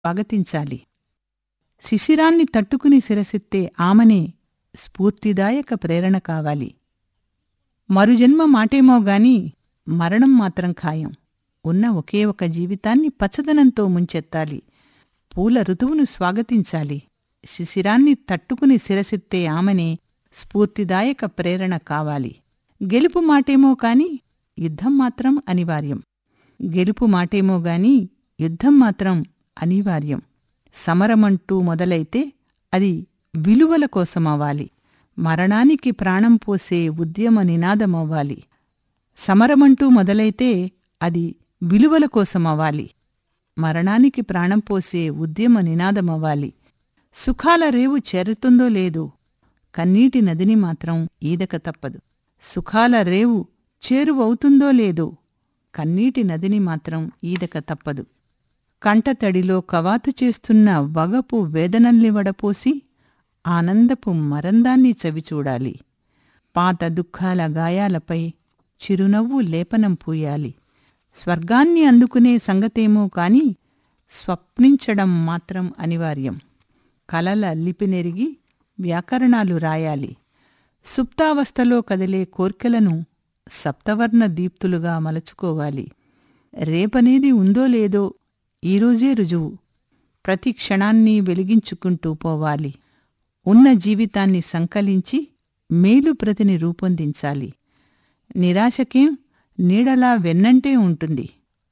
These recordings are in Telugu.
స్వాగతించాలి శిశిరాన్ని తట్టుకుని శిరసెత్తే ఆమనే స్ఫూర్తిదాయక ప్రేరణ కావాలి మరుజన్మ మాటేమో గాని మరణం మాత్రం ఖాయం ఉన్న ఒకే ఒక జీవితాన్ని పచ్చదనంతో ముంచెత్తాలి పూల ఋతువును స్వాగతించాలి శిశిరాన్ని తట్టుకుని శిరసెత్తే ఆమెనే స్ఫూర్తిదాయక ప్రేరణ కావాలి గెలుపు మాటేమో కాని యుద్ధం మాత్రం అనివార్యం గెలుపు మాటేమో గాని యుద్ధం మాత్రం అనివార్యం సమరమంటూ మొదలైతే అది విలువల కోసమవ్వాలి మరణానికి ప్రాణం పోసే ఉద్యమ నినాదమవ్వాలి సమరమంటూ మొదలైతే అది విలువల కోసమవ్వాలి మరణానికి ప్రాణం పోసే ఉద్యమ నినాదమవ్వాలి సుఖాల రేవు చేరుతుందో లేదో కన్నీటి నదిని మాత్రం ఈదక తప్పదు సుఖాల రేవు చేరువవుతుందో లేదో కన్నీటి నదిని మాత్రం ఈదక తప్పదు కంటతడిలో కవాతు చేస్తున్న వగపు వేదనల్ని వడపోసి ఆనందపు మరందాన్ని చవిచూడాలి పాత దుఃఖాల గాయాలపై చిరునవ్వు లేపనం పూయాలి స్వర్గాన్ని అందుకునే సంగతేమో కాని స్వప్నించడం మాత్రం అనివార్యం కలల లిపినెరిగి వ్యాకరణాలు రాయాలి సుప్తావస్థలో కదిలే కోర్కెలను సప్తవర్ణ దీప్తులుగా మలచుకోవాలి రేపనేది ఉందో లేదో ఈరోజే రుజువు ప్రతి క్షణాన్ని వెలిగించుకుంటూ పోవాలి ఉన్న జీవితాన్ని సంకలించి మేలు ప్రతిని రూపొందించాలి నిరాశకేం నీడలా వెన్నంటే ఉంటుంది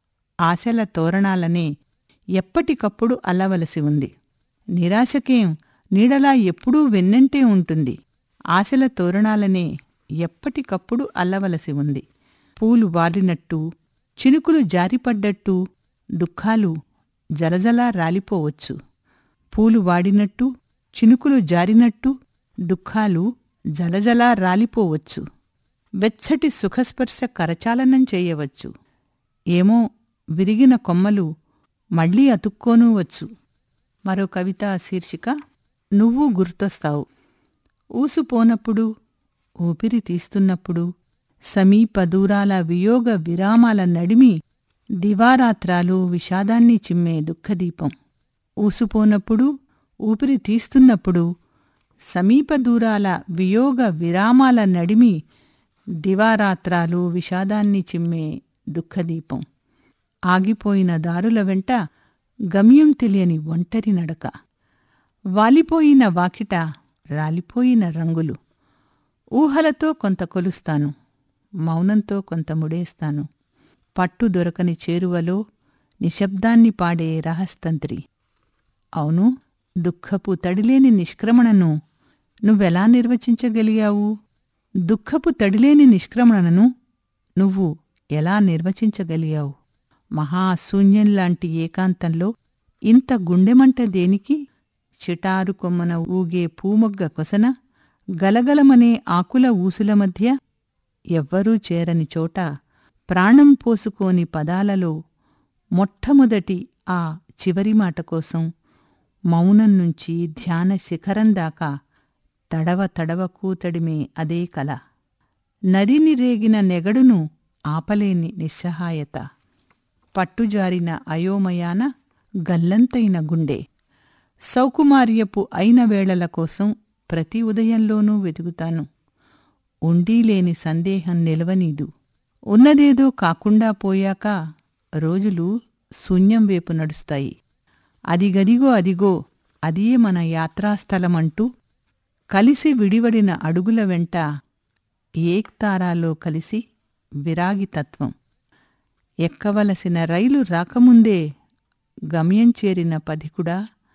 ఆశల తోరణాలనే ఎప్పటికప్పుడు అల్లవలసి ఉంది నిరాశకేం నీడలా ఎప్పుడూ వెన్నంటే ఉంటుంది ఆశల తోరణాలనే ఎప్పటికప్పుడు అల్లవలసి ఉంది పూలు వాలినట్టు చినుకులు జారిపడ్డట్టు దుఃఖాలు జలజలా రాలిపోవచ్చు పూలు వాడినట్టు చినుకులు జారినట్టు దుఃఖాలు జలజలా రాలిపోవచ్చు వెచ్చటి సుఖస్పర్శ కరచాలనం చేయవచ్చు ఏమో విరిగిన కొమ్మలు మళ్లీ అతుక్కోనూవచ్చు మరో కవిత శీర్షిక నువ్వు గుర్తొస్తావు ఊసుపోనప్పుడు ఊపిరి తీస్తున్నప్పుడు సమీప దూరాల వియోగ విరామాల నడిమి దివారాత్రాలు విషాదాన్ని చిమ్మే దుఃఖదీపం ఊసుపోనప్పుడు ఊపిరి తీస్తున్నప్పుడు సమీప దూరాల వియోగ విరామాల నడిమి దివారాత్రాలు విషాదాన్ని చిమ్మే దుఃఖదీపం ఆగిపోయిన దారుల వెంట గమ్యం తెలియని ఒంటరి నడక వాలిపోయిన వాకిట రాలిపోయిన రంగులు ఊహలతో కొంత కొలుస్తాను మౌనంతో కొంత ముడేస్తాను పట్టు దొరకని చేరువలో నిశ్శబ్దాన్ని పాడే రహస్తంత్రి అవును దుఃఖపు తడిలేని నిష్క్రమణను నువ్వెలా నిర్వచించగలిగావు దుఃఖపు తడిలేని నిష్క్రమణను నువ్వు ఎలా నిర్వచించగలిగావు మహాశూన్యంలాంటి ఏకాంతంలో ఇంత గుండెమంట దేనికి చిటారు కొమ్మన ఊగే పూమొగ్గ కొసన గలగలమనే ఆకుల ఊసుల మధ్య ఎవ్వరూ చేరని చోట ప్రాణం పోసుకోని పదాలలో మొట్టమొదటి ఆ చివరి మాట కోసం మౌనం నుంచి ధ్యాన శిఖరం దాకా తడవ తడవకు తడిమే అదే కల నదిని రేగిన నెగడును ఆపలేని నిస్సహాయత పట్టుజారిన అయోమయాన గల్లంతైన గుండె సౌకుమార్యపు అయిన వేళల కోసం ప్రతి ఉదయంలోనూ వెతుకుతాను ఉండీలేని సందేహం నిలవనీదు ఉన్నదేదో కాకుండా పోయాక రోజులు శూన్యం వైపు నడుస్తాయి అదిగదిగో అదిగో అదియే మన యాత్రాస్థలమంటూ కలిసి విడివడిన అడుగుల వెంట ఏక్తారాలో కలిసి విరాగితత్వం ఎక్కవలసిన రైలు రాకముందే గమ్యం చేరిన పధికుడా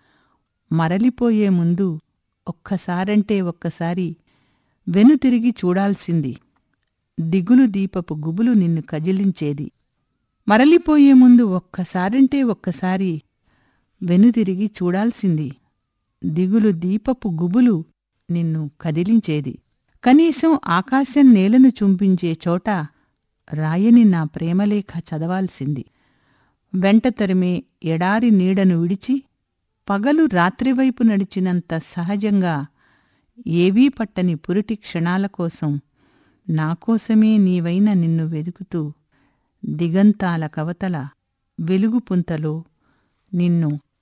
మరలిపోయే ముందు ఒక్కసారంటే ఒక్కసారి వెనుతిరిగి చూడాల్సింది దిగులు దీపపు గుబులు నిన్ను కజిలించేది మరలిపోయే ముందు ఒక్కసారంటే ఒక్కసారి వెనుతిరిగి చూడాల్సింది దిగులు దీపపు గుబులు నిన్ను కదిలించేది కనీసం ఆకాశం నేలను చుంపించే చోట రాయని నా ప్రేమలేఖ చదవాల్సింది వెంట తరిమే ఎడారి నీడను విడిచి పగలు రాత్రివైపు నడిచినంత సహజంగా ఏవీ పట్టని పురిటి క్షణాల కోసం నాకోసమే నీవైన నిన్ను వెదుకుతూ దిగంతాల కవతల వెలుగు పుంతలో నిన్ను